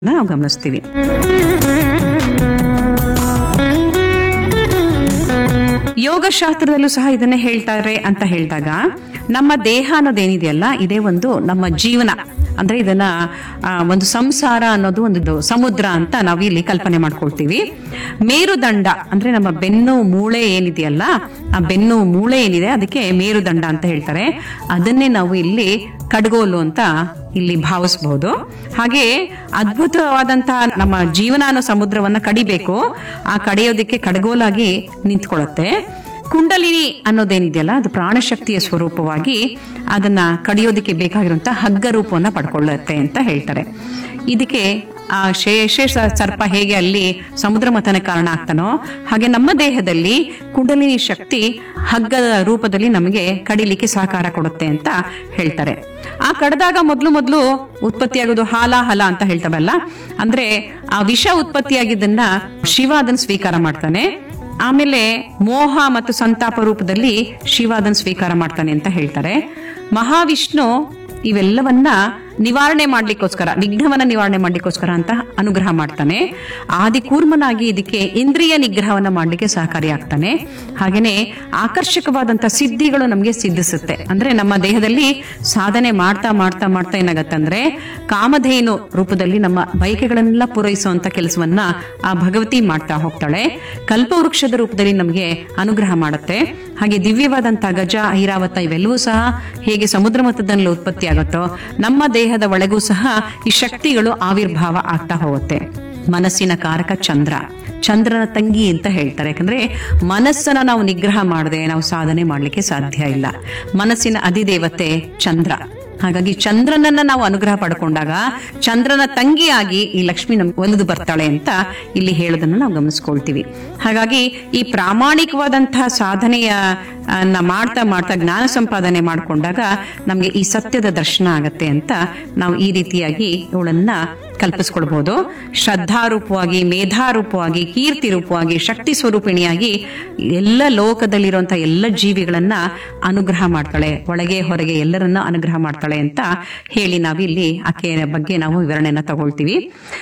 ನಾವು ಗಮನಿಸ್ತೀವಿ ಯೋಗಶಾಸ್ತ್ರದಲ್ಲೂ ಸಹ ಇದನ್ನೇ ಹೇಳ್ತಾರೆ ಅಂತ ಹೇಳಿದಾಗ ನಮ್ಮ ದೇಹ ಅನ್ನೋದೇನಿದೆಯಲ್ಲ ಇದೇ ಒಂದು ನಮ್ಮ ಜೀವನ ಅಂದ್ರೆ ಇದನ್ನ ಆ, ಒಂದು ಸಂಸಾರ ಅನ್ನೋದು ಒಂದು ಸಮುದ್ರ ಅಂತ ನಾವು ಇಲ್ಲಿ ಕಲ್ಪನೆ ಮಾಡ್ಕೊಳ್ತೀವಿ ಮೇರುದಂಡ ಅಂದ್ರೆ ನಮ್ಮ ಬೆನ್ನು ಮೂಳೆ ಏನಿದೆಯಲ್ಲ ಆ ಬೆನ್ನು ಮೂಳೆ ಏನಿದೆ ಅದಕ್ಕೆ ಮೇರುದಂಡ ಅಂತ ಹೇಳ್ತಾರೆ ಅದನ್ನೇ ನಾವು ಇಲ್ಲಿ ಕಡ್ಗೋಲು ಅಂತ ಇಲ್ಲಿ ಭಾವಿಸಬಹುದು ಹಾಗೆ ಅದ್ಭುತವಾದಂತಹ ನಮ್ಮ ಜೀವನ ಅನ್ನೋ ಸಮುದ್ರವನ್ನ ಕಡಿಬೇಕು ಆ ಕಡಿಯೋದಕ್ಕೆ ಕಡ್ಗೋಲಾಗಿ ನಿಂತ್ಕೊಳ್ಳುತ್ತೆ ಕುಂಡಲಿನಿ ಅನ್ನೋದೇನಿದೆಯಲ್ಲ ಅದು ಪ್ರಾಣಶಕ್ತಿಯ ಸ್ವರೂಪವಾಗಿ ಅದನ್ನ ಕಡಿಯೋದಕ್ಕೆ ಬೇಕಾಗಿರುವಂತಹ ಹಗ್ಗ ರೂಪವನ್ನ ಪಡ್ಕೊಳ್ಳುತ್ತೆ ಅಂತ ಹೇಳ್ತಾರೆ ಇದಕ್ಕೆ ಆ ಶೇಷ ಸರ್ಪ ಹೇಗೆ ಅಲ್ಲಿ ಸಮುದ್ರ ಮಥನ ಕಾರಣ ಆಗ್ತಾನೋ ಹಾಗೆ ನಮ್ಮ ದೇಹದಲ್ಲಿ ಕುಂಡಲಿನಿ ಶಕ್ತಿ ಹಗ್ಗದ ರೂಪದಲ್ಲಿ ನಮಗೆ ಕಡಿಲಿಕ್ಕೆ ಸಹಕಾರ ಕೊಡುತ್ತೆ ಅಂತ ಹೇಳ್ತಾರೆ ಆ ಕಡ್ದಾಗ ಮೊದಲು ಮೊದಲು ಉತ್ಪತ್ತಿಯಾಗೋದು ಹಾಲ ಹಲ ಅಂತ ಹೇಳ್ತಾವಲ್ಲ ಅಂದ್ರೆ ಆ ವಿಷ ಉತ್ಪತ್ತಿಯಾಗಿದ್ದನ್ನ ಶಿವ ಅದನ್ನ ಸ್ವೀಕಾರ ಮಾಡ್ತಾನೆ ಆಮೇಲೆ ಮೋಹ ಮತ್ತು ಸಂತಾಪ ರೂಪದಲ್ಲಿ ಶಿವ ಅದನ್ನು ಸ್ವೀಕಾರ ಮಾಡ್ತಾನೆ ಅಂತ ಹೇಳ್ತಾರೆ ಮಹಾವಿಷ್ಣು ಇವೆಲ್ಲವನ್ನ ನಿವಾರಣೆ ಮಾಡ್ಲಿಕ್ಕೋಸ್ಕರ ವಿಘ್ನವನ್ನ ನಿವಾರಣೆ ಮಾಡ್ಲಿಕ್ಕೋಸ್ಕರ ಅಂತ ಅನುಗ್ರಹ ಮಾಡ್ತಾನೆ ಆದಿಕೂರ್ಮನಾಗಿ ಇದಕ್ಕೆ ಇಂದ್ರಿಯ ನಿಗ್ರಹವನ್ನ ಮಾಡ್ಲಿಕ್ಕೆ ಸಹಕಾರಿಯಾಗ್ತಾನೆ ಹಾಗೇನೆ ಆಕರ್ಷಕವಾದಂತ ಸಿದ್ಧಿಗಳು ನಮಗೆ ಸಿದ್ಧಿಸುತ್ತೆ ಅಂದ್ರೆ ನಮ್ಮ ದೇಹದಲ್ಲಿ ಸಾಧನೆ ಮಾಡ್ತಾ ಮಾಡ್ತಾ ಮಾಡ್ತಾ ಏನಾಗತ್ತೆ ಅಂದ್ರೆ ಕಾಮಧೇನು ರೂಪದಲ್ಲಿ ನಮ್ಮ ಬಯಕೆಗಳನ್ನೆಲ್ಲ ಪೂರೈಸುವಂತ ಕೆಲಸವನ್ನ ಆ ಭಗವತಿ ಮಾಡ್ತಾ ಹೋಗ್ತಾಳೆ ಕಲ್ಪವೃಕ್ಷದ ರೂಪದಲ್ಲಿ ನಮಗೆ ಅನುಗ್ರಹ ಮಾಡುತ್ತೆ ಹಾಗೆ ದಿವ್ಯವಾದಂತ ಗಜ ಐರಾವತ ಇವೆಲ್ಲವೂ ಸಹ ಹೇಗೆ ಸಮುದ್ರ ಮಟ್ಟದಲ್ಲಿ ಉತ್ಪತ್ತಿ ಆಗುತ್ತೋ ನಮ್ಮ ದೇಹದ ಒಳಗೂ ಸಹ ಈ ಶಕ್ತಿಗಳು ಆವಿರ್ಭಾವ ಆಗ್ತಾ ಹೋಗುತ್ತೆ ಮನಸ್ಸಿನ ಕಾರಕ ಚಂದ್ರ ಚಂದ್ರನ ತಂಗಿ ಅಂತ ಹೇಳ್ತಾರೆ ಯಾಕಂದ್ರೆ ಮನಸ್ಸನ್ನ ನಾವು ನಿಗ್ರಹ ಮಾಡದೆ ನಾವು ಸಾಧನೆ ಮಾಡ್ಲಿಕ್ಕೆ ಸಾಧ್ಯ ಇಲ್ಲ ಮನಸ್ಸಿನ ಅಧಿದೇವತೆ ಚಂದ್ರ ಹಾಗಾಗಿ ಚಂದ್ರನನ್ನ ನಾವು ಅನುಗ್ರಹ ಪಡ್ಕೊಂಡಾಗ ಚಂದ್ರನ ತಂಗಿಯಾಗಿ ಈ ಲಕ್ಷ್ಮಿ ನಮ್ಗೆ ಒಲಿದು ಬರ್ತಾಳೆ ಅಂತ ಇಲ್ಲಿ ಹೇಳೋದನ್ನ ನಾವು ಗಮನಿಸ್ಕೊಳ್ತೀವಿ ಹಾಗಾಗಿ ಈ ಪ್ರಾಮಾಣಿಕವಾದಂತಹ ಸಾಧನೆಯ ಆ, ನ ಮಾಡ್ತಾ ಮಾಡ್ತಾ ಜ್ಞಾನ ಸಂಪಾದನೆ ಮಾಡ್ಕೊಂಡಾಗ ನಮ್ಗೆ ಈ ಸತ್ಯದ ದರ್ಶನ ಆಗತ್ತೆ ಅಂತ ನಾವು ಈ ರೀತಿಯಾಗಿ ಇವಳನ್ನ ಕಲ್ಪಿಸ್ಕೊಳ್ಬಹುದು ಶ್ರದ್ಧಾರೂಪವಾಗಿ ಮೇಧಾರೂಪವಾಗಿ ಕೀರ್ತಿ ರೂಪವಾಗಿ ಶಕ್ತಿ ಸ್ವರೂಪಿಣಿಯಾಗಿ ಎಲ್ಲ ಲೋಕದಲ್ಲಿರುವಂತಹ ಎಲ್ಲ ಜೀವಿಗಳನ್ನ ಅನುಗ್ರಹ ಮಾಡ್ತಾಳೆ ಒಳಗೆ ಹೊರಗೆ ಎಲ್ಲರನ್ನ ಅನುಗ್ರಹ ಮಾಡ್ತಾಳೆ ಅಂತ ಹೇಳಿ ನಾವಿಲ್ಲಿ ಆಕೆಯ ಬಗ್ಗೆ ನಾವು ವಿವರಣೆಯನ್ನ ತಗೊಳ್ತೀವಿ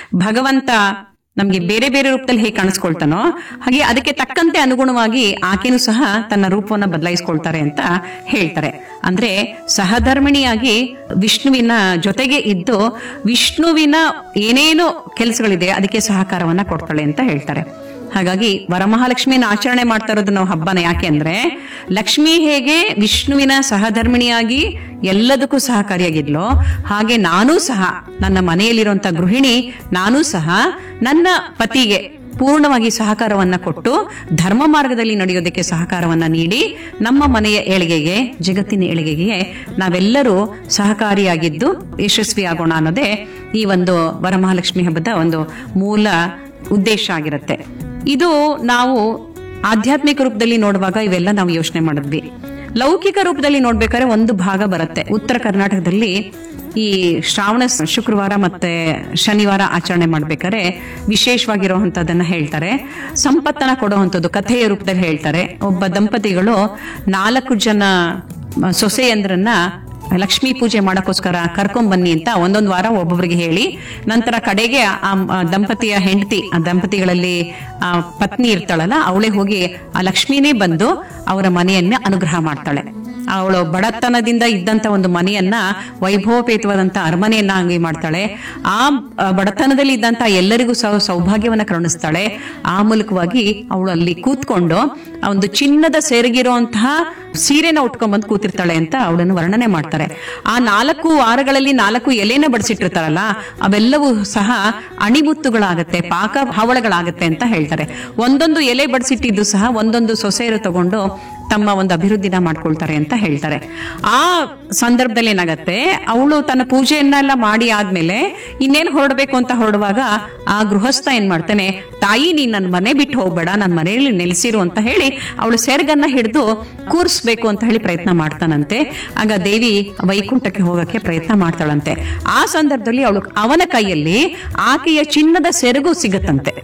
ಭಗವಂತ ನಮ್ಗೆ ಬೇರೆ ಬೇರೆ ರೂಪದಲ್ಲಿ ಹೇಗೆ ಕಾಣಿಸ್ಕೊಳ್ತಾನೋ ಹಾಗೆ ಅದಕ್ಕೆ ತಕ್ಕಂತೆ ಅನುಗುಣವಾಗಿ ಆಕೆನೂ ಸಹ ತನ್ನ ರೂಪವನ್ನ ಬದಲಾಯಿಸ್ಕೊಳ್ತಾರೆ ಅಂತ ಹೇಳ್ತಾರೆ ಅಂದ್ರೆ ಸಹಧರ್ಮಿಣಿಯಾಗಿ ವಿಷ್ಣುವಿನ ಜೊತೆಗೆ ಇದ್ದು ವಿಷ್ಣುವಿನ ಏನೇನು ಕೆಲಸಗಳಿದೆ ಅದಕ್ಕೆ ಸಹಕಾರವನ್ನ ಕೊಡ್ತಾಳೆ ಅಂತ ಹೇಳ್ತಾರೆ ಹಾಗಾಗಿ ವರಮಹಾಲಕ್ಷ್ಮಿಯನ್ನು ಆಚರಣೆ ಮಾಡ್ತಾ ಇರೋದು ನಾವು ಹಬ್ಬನ ಯಾಕೆ ಅಂದ್ರೆ ಲಕ್ಷ್ಮಿ ಹೇಗೆ ವಿಷ್ಣುವಿನ ಸಹಧರ್ಮಿಣಿಯಾಗಿ ಎಲ್ಲದಕ್ಕೂ ಸಹಕಾರಿಯಾಗಿದ್ಲೋ ಹಾಗೆ ನಾನೂ ಸಹ ನನ್ನ ಮನೆಯಲ್ಲಿರುವಂತ ಗೃಹಿಣಿ ನಾನೂ ಸಹ ನನ್ನ ಪತಿಗೆ ಪೂರ್ಣವಾಗಿ ಸಹಕಾರವನ್ನ ಕೊಟ್ಟು ಧರ್ಮ ಮಾರ್ಗದಲ್ಲಿ ನಡೆಯೋದಕ್ಕೆ ಸಹಕಾರವನ್ನ ನೀಡಿ ನಮ್ಮ ಮನೆಯ ಏಳಿಗೆಗೆ ಜಗತ್ತಿನ ಏಳಿಗೆಗೆ ನಾವೆಲ್ಲರೂ ಸಹಕಾರಿಯಾಗಿದ್ದು ಯಶಸ್ವಿಯಾಗೋಣ ಅನ್ನೋದೇ ಈ ಒಂದು ವರಮಹಾಲಕ್ಷ್ಮಿ ಹಬ್ಬದ ಒಂದು ಮೂಲ ಉದ್ದೇಶ ಆಗಿರುತ್ತೆ ಇದು ನಾವು ಆಧ್ಯಾತ್ಮಿಕ ರೂಪದಲ್ಲಿ ನೋಡುವಾಗ ಇವೆಲ್ಲ ನಾವು ಯೋಚನೆ ಮಾಡಿದ್ವಿ ಲೌಕಿಕ ರೂಪದಲ್ಲಿ ನೋಡ್ಬೇಕಾದ್ರೆ ಒಂದು ಭಾಗ ಬರುತ್ತೆ ಉತ್ತರ ಕರ್ನಾಟಕದಲ್ಲಿ ಈ ಶ್ರಾವಣ ಶುಕ್ರವಾರ ಮತ್ತೆ ಶನಿವಾರ ಆಚರಣೆ ಮಾಡ್ಬೇಕಾದ್ರೆ ವಿಶೇಷವಾಗಿರುವಂತದನ್ನ ಹೇಳ್ತಾರೆ ಸಂಪತ್ತನ ಕೊಡುವಂಥದ್ದು ಕಥೆಯ ರೂಪದಲ್ಲಿ ಹೇಳ್ತಾರೆ ಒಬ್ಬ ದಂಪತಿಗಳು ನಾಲ್ಕು ಜನ ಸೊಸೆಯಂದ್ರನ್ನ ಲಕ್ಷ್ಮೀ ಪೂಜೆ ಮಾಡಕ್ಕೋಸ್ಕರ ಕರ್ಕೊಂಡ್ ಬನ್ನಿ ಅಂತ ಒಂದೊಂದು ವಾರ ಒಬ್ಬೊಬ್ಬರಿಗೆ ಹೇಳಿ ನಂತರ ಕಡೆಗೆ ಆ ಆ ದಂಪತಿಯ ಹೆಂಡತಿ ಆ ದಂಪತಿಗಳಲ್ಲಿ ಆ ಪತ್ನಿ ಇರ್ತಾಳಲ್ಲ ಅವಳೇ ಹೋಗಿ ಆ ಲಕ್ಷ್ಮಿನೇ ಬಂದು ಅವರ ಮನೆಯನ್ನ ಅನುಗ್ರಹ ಮಾಡ್ತಾಳೆ ಅವಳು ಬಡತನದಿಂದ ಇದ್ದಂತ ಒಂದು ಮನೆಯನ್ನ ವೈಭವಪೇತವಾದಂತ ಅರಮನೆಯನ್ನಾಗಿ ಮಾಡ್ತಾಳೆ ಆ ಆ ಬಡತನದಲ್ಲಿ ಇದ್ದಂತ ಎಲ್ಲರಿಗೂ ಸಹ ಸೌಭಾಗ್ಯವನ್ನ ಕರುಣಿಸ್ತಾಳೆ ಆ ಮೂಲಕವಾಗಿ ಅವಳು ಅಲ್ಲಿ ಕೂತ್ಕೊಂಡು ಆ ಒಂದು ಚಿನ್ನದ ಸೇರಿಗಿರುವಂತಹ ಸೀರೆನ ಉಟ್ಕೊಂಡ್ಬಂದು ಕೂತಿರ್ತಾಳೆ ಅಂತ ಅವಳನ್ನು ವರ್ಣನೆ ಮಾಡ್ತಾರೆ ಆ ನಾಲ್ಕು ವಾರಗಳಲ್ಲಿ ನಾಲ್ಕು ಎಲೆನ ಬಡಿಸಿಟ್ಟಿರ್ತಾರಲ್ಲ ಅವೆಲ್ಲವೂ ಸಹ ಅಣಿಮುತ್ತುಗಳಾಗತ್ತೆ ಪಾಕ ಹವಳಗಳಾಗತ್ತೆ ಅಂತ ಹೇಳ್ತಾರೆ ಒಂದೊಂದು ಎಲೆ ಬಡಿಸಿಟ್ಟಿದ್ದು ಸಹ ಒಂದೊಂದು ಸೊಸೆಯರು ತಗೊಂಡು ತಮ್ಮ ಒಂದು ಅಭಿವೃದ್ಧಿನ ಮಾಡ್ಕೊಳ್ತಾರೆ ಅಂತ ಹೇಳ್ತಾರೆ ಆ ಸಂದರ್ಭದಲ್ಲಿ ಏನಾಗತ್ತೆ ಅವಳು ತನ್ನ ಪೂಜೆಯನ್ನೆಲ್ಲ ಮಾಡಿ ಆದ್ಮೇಲೆ ಇನ್ನೇನ್ ಹೊರಡ್ಬೇಕು ಅಂತ ಹೊರಡುವಾಗ ಆ ಗೃಹಸ್ಥ ಏನ್ ಮಾಡ್ತಾನೆ ತಾಯಿ ನೀನ್ ನನ್ನ ಮನೆ ಬಿಟ್ಟು ಹೋಗ್ಬೇಡ ನನ್ನ ಮನೆಯಲ್ಲಿ ನೆಲೆಸಿರು ಅಂತ ಹೇಳಿ ಅವಳು ಸೆರಗನ್ನ ಹಿಡಿದು ಕೂರಿಸ್ಬೇಕು ಅಂತ ಹೇಳಿ ಪ್ರಯತ್ನ ಮಾಡ್ತಾನಂತೆ ಆಗ ದೇವಿ ವೈಕುಂಠಕ್ಕೆ ಹೋಗಕ್ಕೆ ಪ್ರಯತ್ನ ಮಾಡ್ತಾಳಂತೆ ಆ ಸಂದರ್ಭದಲ್ಲಿ ಅವಳು ಅವನ ಕೈಯಲ್ಲಿ ಆಕೆಯ ಚಿನ್ನದ ಸೆರಗು ಸಿಗತ್ತಂತೆ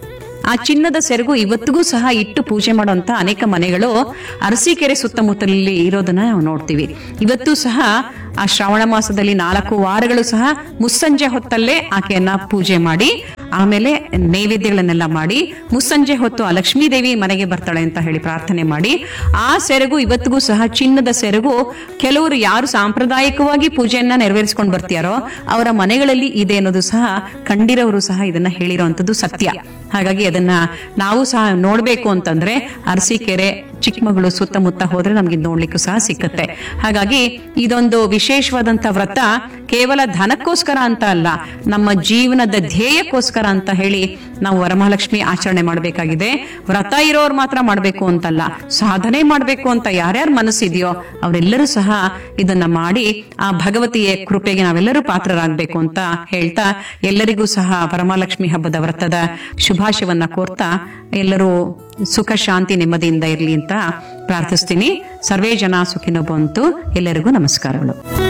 ಆ ಚಿನ್ನದ ಸೆರಗು ಇವತ್ತಿಗೂ ಸಹ ಇಟ್ಟು ಪೂಜೆ ಮಾಡುವಂತ ಅನೇಕ ಮನೆಗಳು ಅರಸೀಕೆರೆ ಸುತ್ತಮುತ್ತಲಲ್ಲಿ ಇರೋದನ್ನ ನಾವು ನೋಡ್ತೀವಿ ಇವತ್ತು ಸಹ ಆ ಶ್ರಾವಣ ಮಾಸದಲ್ಲಿ ನಾಲ್ಕು ವಾರಗಳು ಸಹ ಮುಸ್ಸಂಜೆ ಹೊತ್ತಲ್ಲೇ ಆಕೆಯನ್ನ ಪೂಜೆ ಮಾಡಿ ಆಮೇಲೆ ನೈವೇದ್ಯಗಳನ್ನೆಲ್ಲ ಮಾಡಿ ಮುಸ್ಸಂಜೆ ಹೊತ್ತು ಆ ಲಕ್ಷ್ಮೀ ದೇವಿ ಮನೆಗೆ ಬರ್ತಾಳೆ ಅಂತ ಹೇಳಿ ಪ್ರಾರ್ಥನೆ ಮಾಡಿ ಆ ಸೆರಗು ಇವತ್ತಿಗೂ ಸಹ ಚಿನ್ನದ ಸೆರಗು ಕೆಲವರು ಯಾರು ಸಾಂಪ್ರದಾಯಿಕವಾಗಿ ಪೂಜೆಯನ್ನ ನೆರವೇರಿಸಿಕೊಂಡು ಬರ್ತೀಯಾರೋ ಅವರ ಮನೆಗಳಲ್ಲಿ ಇದೆ ಅನ್ನೋದು ಸಹ ಕಂಡಿರೋರು ಸಹ ಇದನ್ನ ಹೇಳಿರೋಂಥದ್ದು ಸತ್ಯ ಹಾಗಾಗಿ ಅದನ್ನ ನಾವು ಸಹ ನೋಡ್ಬೇಕು ಅಂತಂದ್ರೆ ಅರಸೀಕೆರೆ ಚಿಕ್ಕಮಗಳೂರು ಸುತ್ತಮುತ್ತ ಹೋದ್ರೆ ನಮ್ಗೆ ನೋಡ್ಲಿಕ್ಕೂ ಸಹ ಸಿಕ್ಕತ್ತೆ ಹಾಗಾಗಿ ಇದೊಂದು ವಿಶೇಷವಾದಂತ ವ್ರತ ಕೇವಲ ಧನಕ್ಕೋಸ್ಕರ ಅಂತ ಅಲ್ಲ ನಮ್ಮ ಜೀವನದ ಧ್ಯೇಯಕ್ಕೋಸ್ಕರ ಅಂತ ಹೇಳಿ ನಾವು ವರಮಹಾಲಕ್ಷ್ಮಿ ಆಚರಣೆ ಮಾಡಬೇಕಾಗಿದೆ ವ್ರತ ಇರೋರು ಮಾತ್ರ ಮಾಡಬೇಕು ಅಂತಲ್ಲ ಸಾಧನೆ ಮಾಡಬೇಕು ಅಂತ ಯಾರ್ಯಾರ ಮನಸ್ಸಿದೆಯೋ ಅವರೆಲ್ಲರೂ ಸಹ ಇದನ್ನ ಮಾಡಿ ಆ ಭಗವತಿಯ ಕೃಪೆಗೆ ನಾವೆಲ್ಲರೂ ಪಾತ್ರರಾಗಬೇಕು ಅಂತ ಹೇಳ್ತಾ ಎಲ್ಲರಿಗೂ ಸಹ ವರಮಹಾಲಕ್ಷ್ಮಿ ಹಬ್ಬದ ವ್ರತದ ಶುಭಾಶಯವನ್ನ ಕೋರ್ತಾ ಎಲ್ಲರೂ ಸುಖ ಶಾಂತಿ ನೆಮ್ಮದಿಯಿಂದ ಇರಲಿ ಅಂತ ಪ್ರಾರ್ಥಿಸ್ತೀನಿ ಸರ್ವೇ ಜನ ಸುಖಿನೋ ಬಂತು ಎಲ್ಲರಿಗೂ ನಮಸ್ಕಾರಗಳು